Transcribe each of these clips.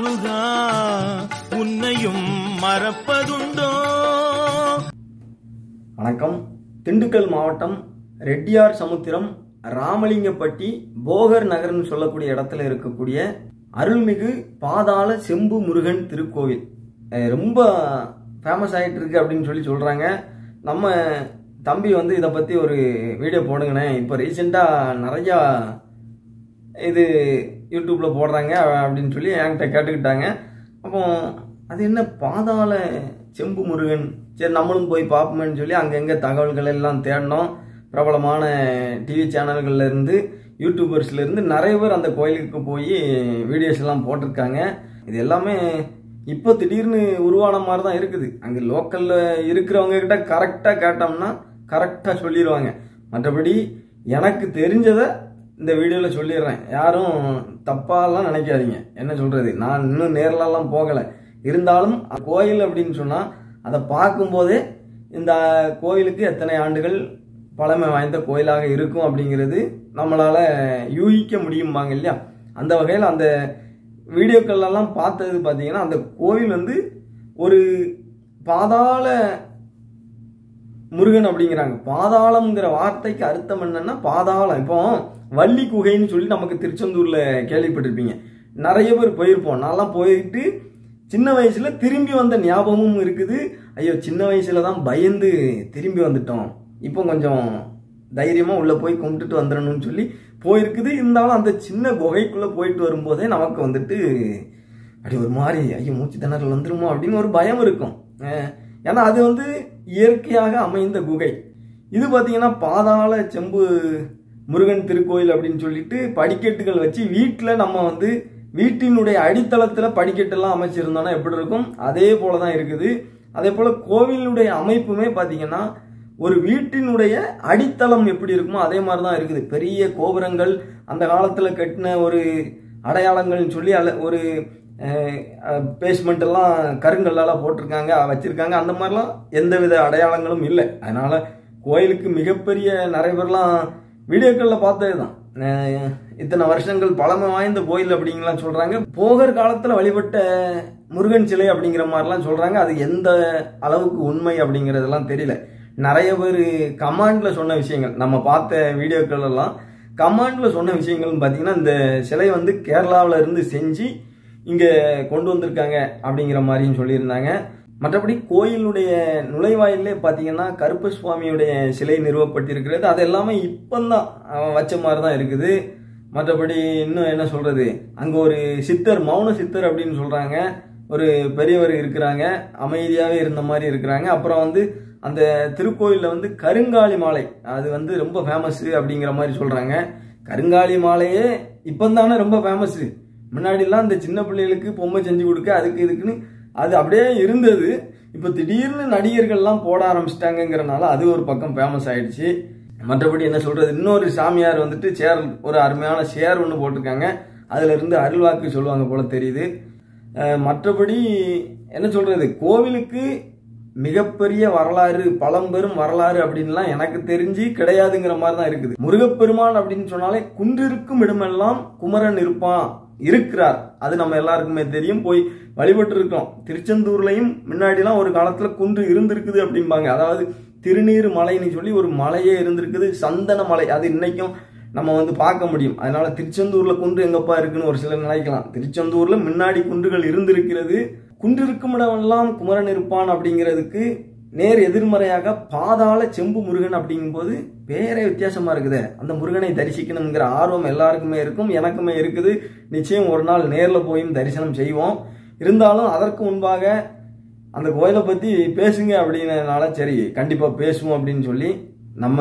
முருகா உன்னையும் மறப்பதுண்டோ வணக்கம் திண்டுக்கல் மாவட்டம் ரெட்டியார் சமுத்திரம் ராமலிங்கப்பட்டி போகர் நகர்னு சொல்லக்கூடிய இடத்துல இருக்கக்கூடிய அருள்மிகு பாதாள செம்பு முருகன் திருக்கோவில் அஹ் ரொம்ப ஃபேமஸ் ஆகிட்டு இருக்கு அப்படின்னு சொல்லி சொல்கிறாங்க நம்ம தம்பி வந்து இதை பற்றி ஒரு வீடியோ போடுங்கண்ணே இப்போ ரீசெண்டாக நிறையா இது யூடியூப்பில் போடுறாங்க அப்படின்னு சொல்லி என்கிட்ட கேட்டுக்கிட்டாங்க அப்போ அது என்ன பாதாள செம்பு முருகன் சரி நம்மளும் போய் பார்ப்போமேன்னு சொல்லி அங்கங்கே தகவல்கள் எல்லாம் தேடினோம் பிரபலமான டிவி சேனல்கள்ல இருந்து யூடியூபர்ஸ்ல இருந்து நிறைய பேர் அந்த கோயிலுக்கு போய் வீடியோஸ் எல்லாம் போட்டிருக்காங்க இது எல்லாமே இப்போ திடீர்னு உருவான மாதிரி தான் இருக்குது அங்கே லோக்கலில் இருக்கிறவங்க கிட்ட கரெக்டாக கேட்டோம்னா கரெக்டாக சொல்லிடுவாங்க மற்றபடி எனக்கு தெரிஞ்சதை இந்த வீடியோவில் சொல்லிடுறேன் யாரும் தப்பாலாம் நினைக்காதீங்க என்ன சொல்கிறது நான் இன்னும் நேர்லலாம் போகலை இருந்தாலும் அந்த கோயில் அப்படின்னு சொன்னால் அதை பார்க்கும்போதே இந்த கோயிலுக்கு எத்தனை ஆண்டுகள் பழமை வாய்ந்த கோயிலாக இருக்கும் அப்படிங்கிறது நம்மளால் யூகிக்க முடியும்பாங்க இல்லையா அந்த வகையில் அந்த வீடியோக்கள்லாம் பார்த்தது பார்த்தீங்கன்னா அந்த கோவில் வந்து ஒரு பாதாள முருகன் அப்படிங்கிறாங்க பாதாளம்ங்கிற வார்த்தைக்கு அர்த்தம் என்னன்னா பாதாளம் இப்போ வள்ளி குகைன்னு சொல்லி நமக்கு திருச்செந்தூர்ல கேள்விப்பட்டிருப்பீங்க நிறைய பேர் போயிருப்போம் நான்லாம் போயிட்டு சின்ன வயசுல திரும்பி வந்த ஞாபகமும் இருக்குது ஐயோ சின்ன வயசுல தான் பயந்து திரும்பி வந்துட்டோம் இப்போ கொஞ்சம் தைரியமா உள்ள போய் கும்பிட்டுட்டு வந்துடணும்னு சொல்லி போயிருக்குது இருந்தாலும் அந்த சின்ன குகைக்குள்ள போயிட்டு வரும்போதே நமக்கு வந்துட்டு அப்படி ஒரு மாதிரி ஐயோ மூச்சு திணறல் வந்துருமோ அப்படின்னு ஒரு பயம் இருக்கும் அஹ் ஏன்னா அது வந்து இயற்கையாக அமைந்த குகை இது பார்த்தீங்கன்னா பாதாள செம்பு முருகன் திருக்கோயில் அப்படின்னு சொல்லிட்டு படிக்கட்டுகள் வச்சு வீட்டில் நம்ம வந்து வீட்டினுடைய அடித்தளத்தில் படிக்கட்டெல்லாம் அமைச்சிருந்தோம்னா எப்படி இருக்கும் அதே போல தான் இருக்குது அதே போல் கோவிலுடைய அமைப்புமே பார்த்தீங்கன்னா ஒரு வீட்டினுடைய அடித்தளம் எப்படி இருக்குமோ அதே மாதிரி தான் இருக்குது பெரிய கோபுரங்கள் அந்த காலத்தில் கட்டின ஒரு அடையாளங்கள்னு சொல்லி அல்ல ஒரு பேஸ்மெண்ட் எல்லாம் கருங்கல்லாம் போட்டிருக்காங்க வச்சிருக்காங்க அந்த மாதிரிலாம் எந்தவித அடையாளங்களும் இல்லை அதனால கோயிலுக்கு மிகப்பெரிய நிறைய பேர்லாம் வீடியோக்களில் பார்த்தது தான் இத்தனை வருஷங்கள் பழமை வாய்ந்த கோயில் அப்படிங்கலாம் சொல்றாங்க போகர் காலத்துல வழிபட்ட முருகன் சிலை அப்படிங்கிற மாதிரிலாம் சொல்றாங்க அது எந்த அளவுக்கு உண்மை அப்படிங்கிறதெல்லாம் தெரியல நிறைய பேர் கமாண்ட்ல சொன்ன விஷயங்கள் நம்ம பார்த்த வீடியோக்கள் எல்லாம் கமாண்ட்ல சொன்ன விஷயங்கள்னு பார்த்தீங்கன்னா இந்த சிலை வந்து கேரளாவில் இருந்து செஞ்சு இங்கே கொண்டு வந்திருக்காங்க அப்படிங்கிற மாதிரியும் சொல்லியிருந்தாங்க மற்றபடி கோயிலுடைய நுழைவாயிலே பார்த்தீங்கன்னா கருப்பு சுவாமியுடைய சிலை நிறுவப்பட்டிருக்கிறது அது எல்லாமே இப்போந்தான் வச்ச மாதிரி தான் இருக்குது மற்றபடி இன்னும் என்ன சொல்றது அங்கே ஒரு சித்தர் மௌன சித்தர் அப்படின்னு சொல்றாங்க ஒரு பெரியவர் இருக்கிறாங்க அமைதியாகவே இருந்த மாதிரி இருக்கிறாங்க அப்புறம் வந்து அந்த திருக்கோயிலில் வந்து கருங்காலி மாலை அது வந்து ரொம்ப ஃபேமஸ் அப்படிங்கிற மாதிரி சொல்றாங்க கருங்காலி மாலையே இப்போ தானே ரொம்ப ஃபேமஸ் முன்னாடிலாம் இந்த சின்ன பிள்ளைகளுக்கு பொம்மை செஞ்சு கொடுக்க அதுக்கு இதுக்குன்னு அது அப்படியே இருந்தது இப்போ திடீர்னு நடிகர்கள்லாம் போட ஆரம்பிச்சிட்டாங்கங்கிறனால அது ஒரு பக்கம் ஃபேமஸ் ஆயிடுச்சு மற்றபடி என்ன சொல்றது இன்னொரு சாமியார் வந்துட்டு சேர் ஒரு அருமையான சேர் ஒன்று போட்டிருக்காங்க அதுல இருந்து அருள்வாக்கு சொல்லுவாங்க போல தெரியுது அஹ் மற்றபடி என்ன சொல்றது கோவிலுக்கு மிகப்பெரிய வரலாறு பழம்பெரும் வரலாறு அப்படின்லாம் எனக்கு தெரிஞ்சு கிடையாதுங்கிற மாதிரி தான் இருக்குது முருகப்பெருமான் அப்படின்னு சொன்னாலே குன்றிருக்கும் இடமெல்லாம் குமரன் இருப்பான் இருக்கிறார் அது நம்ம எல்லாருக்குமே தெரியும் போய் வழிபட்டு இருக்கோம் திருச்செந்தூர்லயும் முன்னாடிலாம் ஒரு காலத்துல குன்று இருந்திருக்குது அப்படிம்பாங்க அதாவது திருநீர் மலைன்னு சொல்லி ஒரு மலையே இருந்திருக்குது சந்தன மலை அது இன்னைக்கும் நம்ம வந்து பார்க்க முடியும் அதனால திருச்செந்தூர்ல குன்று எங்கப்பா இருக்குன்னு ஒரு சிலர் நினைக்கலாம் திருச்செந்தூர்ல முன்னாடி குன்றுகள் இருந்திருக்கிறது குன்று இருக்கும் இடமெல்லாம் குமரன் இருப்பான் அப்படிங்கிறதுக்கு நேர் எதிர்மறையாக பாதாள செம்பு முருகன் அப்படிங்கும்போது பேரே வித்தியாசமா இருக்குது அந்த முருகனை தரிசிக்கணுங்கிற ஆர்வம் எல்லாருக்குமே இருக்கும் எனக்குமே இருக்குது நிச்சயம் ஒரு நாள் நேர்ல போயும் தரிசனம் செய்வோம் இருந்தாலும் அதற்கு முன்பாக அந்த கோயிலை பத்தி பேசுங்க அப்படின்னதுனால சரி கண்டிப்பா பேசுவோம் அப்படின்னு சொல்லி நம்ம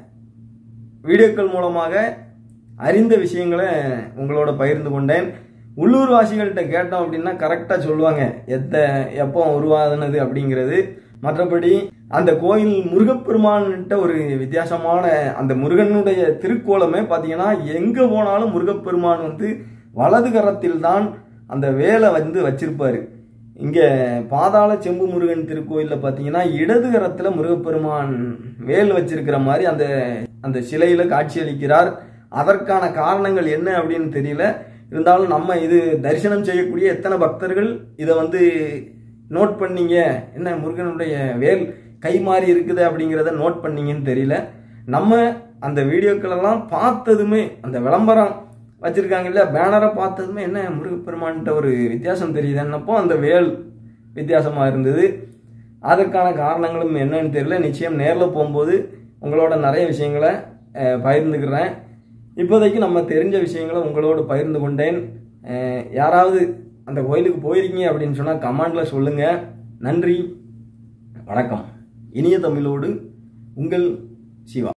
வீடியோக்கள் மூலமாக அறிந்த விஷயங்களை உங்களோட பகிர்ந்து கொண்டேன் உள்ளூர் வாசிகள்கிட்ட கேட்டோம் அப்படின்னா கரெக்டாக சொல்லுவாங்க எத்த எப்போ உருவாதுனது அப்படிங்கிறது மற்றபடி அந்த கோயில் முருகப்பெருமான்கிட்ட ஒரு வித்தியாசமான அந்த முருகனுடைய திருக்கோலமே பார்த்தீங்கன்னா எங்கே போனாலும் முருகப்பெருமான் வந்து வலது கரத்தில் தான் அந்த வேலை வந்து வச்சிருப்பாரு இங்கே பாதாள செம்பு முருகன் திருக்கோயிலில் பார்த்தீங்கன்னா இடது கரத்தில் முருகப்பெருமான் வேல் வச்சிருக்கிற மாதிரி அந்த அந்த சிலையில காட்சியளிக்கிறார் அதற்கான காரணங்கள் என்ன அப்படின்னு தெரியல இருந்தாலும் நம்ம இது தரிசனம் செய்யக்கூடிய எத்தனை பக்தர்கள் இதை வந்து நோட் பண்ணீங்க என்ன முருகனுடைய வேல் கை மாறி இருக்குது அப்படிங்கிறத நோட் பண்ணீங்கன்னு தெரியல நம்ம அந்த வீடியோக்களெல்லாம் பார்த்ததுமே அந்த விளம்பரம் வச்சிருக்காங்க இல்லையா பேனரை பார்த்ததுமே என்ன முருகப்பெருமான்கிட்ட ஒரு வித்தியாசம் தெரியுதுன்னப்போ அந்த வேல் வித்தியாசமாக இருந்தது அதற்கான காரணங்களும் என்னன்னு தெரியல நிச்சயம் நேரில் போகும்போது உங்களோட நிறைய விஷயங்களை அஹ், பகிர்ந்துக்கிறேன் இப்போதைக்கு நம்ம தெரிஞ்ச விஷயங்களை உங்களோடு பகிர்ந்து கொண்டேன் அஹ், யாராவது அந்த கோயிலுக்கு போயிருக்கீங்க அப்படின்னு சொன்னால் கமெண்டில் சொல்லுங்கள் நன்றி வணக்கம் இனிய தமிழோடு உங்கள் சிவா